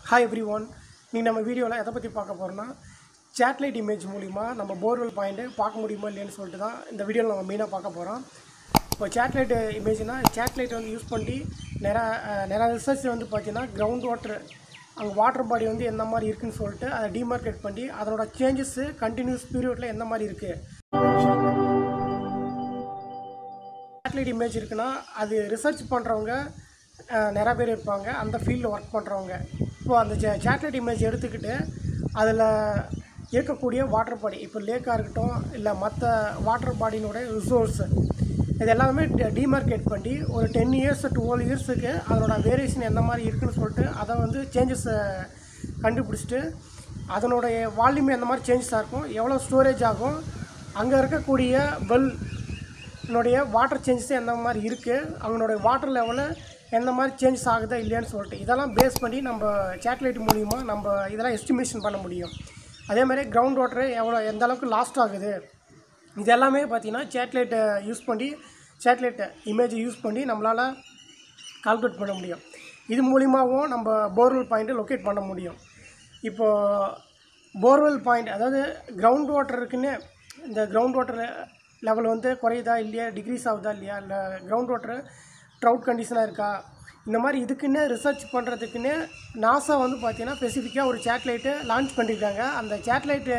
hi every one நீ நம்ம வீடியோவில் எதை பற்றி பார்க்க போகிறோம்னா சேட்டலைட் இமேஜ் மூலிமா நம்ம போர்வெல் பாயிண்ட்டு பார்க்க முடியுமா இல்லையான்னு சொல்லிட்டு தான் இந்த வீடியோவில் நம்ம மெயினாக பார்க்க போகிறோம் இப்போ சேட்டலைட் இமேஜ்னால் சேட்டலைட் வந்து யூஸ் பண்ணி நிறையா அஹ், நிறையா ரிசர்ச் வந்து பார்த்தீங்கன்னா கிரவுண்ட் வாட்டர் அங்கே வாட்டர் பாடி வந்து எந்த மாதிரி இருக்குன்னு சொல்லிட்டு அதை டிமார்க்கெட் பண்ணி அதனோட சேஞ்சஸ்ஸு கண்டினியூஸ் பீரியடில் எந்த மாதிரி இருக்குது சேட்டலைட் இமேஜ் இருக்குன்னா அது ரிசர்ச் பண்ணுறவங்க நிறையா பேர் இருப்பாங்க அந்த ஃபீல்டில் ஒர்க் பண்ணுறவங்க இப்போ அந்த சேட்டலைட் இமேஜ் எடுத்துக்கிட்டு அதில் இருக்கக்கூடிய வாட்டர் பாடி இப்போ லேக்காக இருக்கட்டும் இல்லை மற்ற வாட்டர் பாடியினோட ரிசோர்ஸு இது எல்லாமே டிமார்க்கேட் பண்ணி ஒரு டென் இயர்ஸ் டுவெல் இயர்ஸுக்கு அதனோட வேரியேஷன் எந்த மாதிரி இருக்குன்னு சொல்லிட்டு அதை வந்து சேஞ்சஸை கண்டுபிடிச்சிட்டு அதனுடைய வால்யூம் எந்த மாதிரி சேஞ்சஸாக இருக்கும் எவ்வளோ ஸ்டோரேஜ் ஆகும் அங்கே இருக்கக்கூடிய வெல் என்னுடைய வாட்டர் சேஞ்சஸ் எந்த மாதிரி இருக்குது அவங்களுடைய வாட்டர் லெவலில் எந்த மாதிரி சேஞ்சஸ் ஆகுதா இல்லையான்னு சொல்லிட்டு இதெல்லாம் பேஸ் பண்ணி நம்ம சேட்டலைட் மூலிமா நம்ம இதெல்லாம் எஸ்டிமேஷன் பண்ண முடியும் அதே மாதிரி கிரவுண்ட் வாட்டரு எவ்வளோ எந்த அளவுக்கு லாஸ்ட் ஆகுது இது எல்லாமே பார்த்தீங்கன்னா சேட்டலைட்டை யூஸ் பண்ணி சேட்டலைட் இமேஜை யூஸ் பண்ணி நம்மளால் கால்குலேட் பண்ண முடியும் இது மூலிமாவும் நம்ம போர்வெல் பாயிண்ட்டை லொக்கேட் பண்ண முடியும் இப்போது போர்வெல் பாயிண்ட் அதாவது கிரவுண்ட் வாட்டருக்குன்னு இந்த கிரவுண்ட் வாட்டர் லெவல் வந்து குறையுதா இல்லையா டிக்ரீஸ் ஆகுதா இல்லையா இல்லை கிரவுண்ட் வாட்டர் ட்ரவுட் கண்டிஷனாக இருக்கா இந்த மாதிரி இதுக்குன்னு ரிசர்ச் பண்ணுறதுக்குன்னு நாசா வந்து பார்த்தீங்கன்னா ஸ்பெசிஃபிக்காக ஒரு சேட்டலைட்டு லான்ச் பண்ணியிருக்காங்க அந்த சேட்டலைட்டு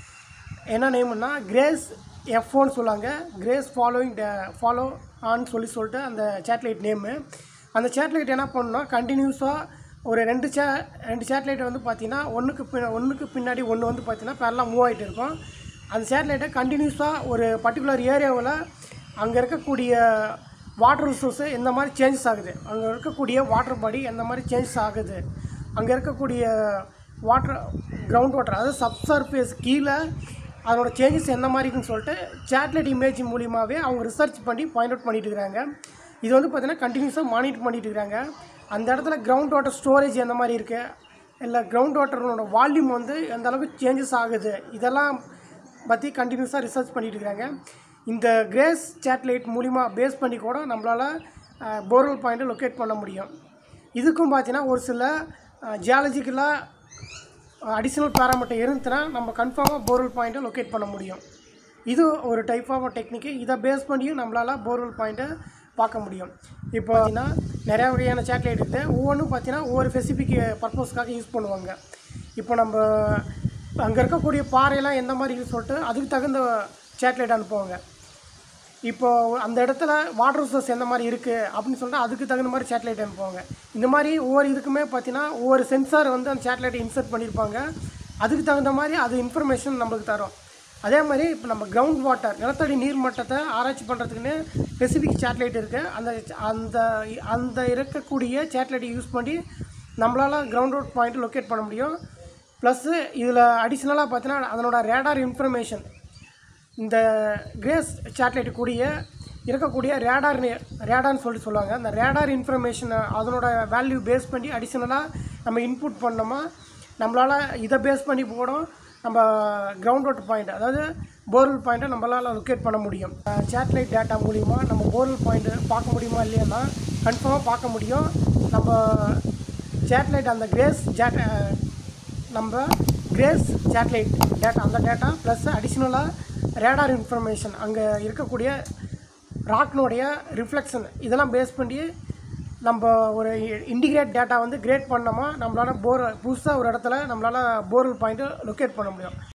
என்ன நேம்னா கிரேஸ் எஃப்ஓன்னு சொல்லுவாங்க கிரேஸ் ஃபாலோயிங் ஃபாலோ ஆன்னு சொல்லி சொல்லிட்டு அந்த சேட்டலைட் நேமு அந்த சேட்டலைட் என்ன பண்ணணும்னா கண்டினியூஸாக ஒரு ரெண்டு சே ரெண்டு சேட்டலைட் வந்து பார்த்தீங்கன்னா ஒன்றுக்கு பின் ஒன்றுக்கு பின்னாடி ஒன்று வந்து பார்த்தீங்கன்னா பேரலாம் மூவ் ஆகிட்டு இருக்கும் அந்த சேட்டலைட்டை கண்டினியூஸாக ஒரு பர்டிகுலர் ஏரியாவில் அங்கே இருக்கக்கூடிய வாட்டர் ரிசோர்ஸு எந்த மாதிரி சேஞ்சஸ் ஆகுது அங்கே இருக்கக்கூடிய வாட்டர் பாடி எந்த மாதிரி சேஞ்சஸ் ஆகுது அங்கே இருக்கக்கூடிய வாட்டர் கிரவுண்ட் வாட்டர் அதாவது சப்சர்ஃபேஸ் கீழே அதனோட சேஞ்சஸ் எந்த மாதிரி இருக்குன்னு சொல்லிட்டு சேட்டலைட் இமேஜ் மூலியமாகவே அவங்க ரிசர்ச் பண்ணி பாயிண்ட் அவுட் பண்ணிட்டு இருக்காங்க இது வந்து பார்த்தீங்கன்னா கண்டினியூஸாக மானிட்டர் பண்ணிட்டு இருக்காங்க அந்த இடத்துல கிரவுண்ட் வாட்டர் ஸ்டோரேஜ் எந்த மாதிரி இருக்குது இல்லை கிரவுண்ட் வாட்டரோட வால்யூம் வந்து எந்த அளவுக்கு சேஞ்சஸ் ஆகுது இதெல்லாம் பற்றி கண்டினியூஸாக ரிசர்ச் பண்ணிட்டு இருக்காங்க இந்த கிரேஸ் சேட்டலைட் மூலிமா பேஸ் பண்ணி கூட நம்மளால் போர்வெல் பாயிண்ட்டை லொக்கேட் பண்ண முடியும் இதுக்கும் பார்த்தீங்கன்னா ஒரு சில ஜியாலஜிக்கலாக அடிஷ்னல் பேராமீட்டர் இருந்துச்சுன்னா நம்ம கன்ஃபார்மாக போர்வெல் பாயிண்ட்டை லொக்கேட் பண்ண முடியும் இது ஒரு டைப் ஆஃப் டெக்னிக்கு இதை பேஸ் பண்ணியும் நம்மளால் போர்வெல் பாயிண்ட்டை பார்க்க முடியும் இப்போ பார்த்தீங்கன்னா நிறையா வகையான சேட்டலைட் இருக்குது ஒவ்வொன்றும் பார்த்தீங்கன்னா ஒவ்வொரு ஸ்பெசிஃபிக் பர்பஸ்க்காக யூஸ் பண்ணுவாங்க இப்போ நம்ம அங்கே இருக்கக்கூடிய பாறையெல்லாம் எந்த மாதிரி இருக்குன்னு சொல்லிட்டு அதுக்கு தகுந்த சேட்டலைட் அனுப்புவாங்க இப்போ அந்த இடத்துல வாட்டர் ரிசோர்ஸ் எந்த மாதிரி இருக்குது அப்படின்னு சொல்லிட்டு அதுக்கு தகுந்த மாதிரி சேட்டலைட் அனுப்புவாங்க இந்த மாதிரி ஒவ்வொரு இதுக்குமே பார்த்தீங்கன்னா ஒவ்வொரு சென்சார் வந்து அந்த சேட்டலைட்டை இன்சர்ட் பண்ணியிருப்பாங்க அதுக்கு தகுந்த மாதிரி அது இன்ஃபர்மேஷன் நம்மளுக்கு தரும் அதே மாதிரி இப்போ நம்ம கிரவுண்ட் வாட்டர் நிலத்தடி நீர் மட்டத்தை ஆராய்ச்சி பண்ணுறதுக்குன்னு ஸ்பெசிஃபிக் சேட்டலைட் இருக்குது அந்த அந்த அந்த இருக்கக்கூடிய சேட்டலைட்டை யூஸ் பண்ணி நம்மளால் கிரவுண்ட் வாட் பாயிண்ட் லொக்கேட் பண்ண முடியும் ப்ளஸ்ஸு இதில் அடிஷ்னலாக பார்த்தீங்கன்னா அதனோட ரேடார் இன்ஃபர்மேஷன் இந்த கிரேஸ் சேட்டலைட் கூடிய இருக்கக்கூடிய ரேடார் ரேடார்னு சொல்லிட்டு சொல்லுவாங்க அந்த ரேடார் இன்ஃபர்மேஷனை அதனோட வேல்யூ பேஸ் பண்ணி அடிஷ்னலாக நம்ம இன்புட் பண்ணோமா நம்மளால் இதை பேஸ் பண்ணி கூட நம்ம கிரவுண்ட் வாட்டர் பாயிண்ட் அதாவது போர்வெல் பாயிண்ட்டை நம்மளால் லொக்கேட் பண்ண முடியும் சேட்டலைட் டேட்டா மூலிமா நம்ம போர்வெல் பாயிண்ட்டு பார்க்க முடியுமா இல்லையான்னா கன்ஃபார்மாக பார்க்க முடியும் நம்ம சேட்டலைட் அந்த கிரேஸ் ஜேட் நம்ம கிரேஸ் சேட்டலைட் டேட்டா அந்த டேட்டா ப்ளஸ் அடிஷ்னலாக ரேடார் இன்ஃபர்மேஷன் அங்கே இருக்கக்கூடிய ராக்னுடைய ரிஃப்ளெக்ஷன் இதெல்லாம் பேஸ் பண்ணி நம்ம ஒரு இன்டிகிரேட் டேட்டா வந்து கிரேட் பண்ணோமா நம்மளால் போர் புதுசாக ஒரு இடத்துல நம்மளால் போர்வெல் பாயிண்ட்டு லொக்கேட் பண்ண முடியும்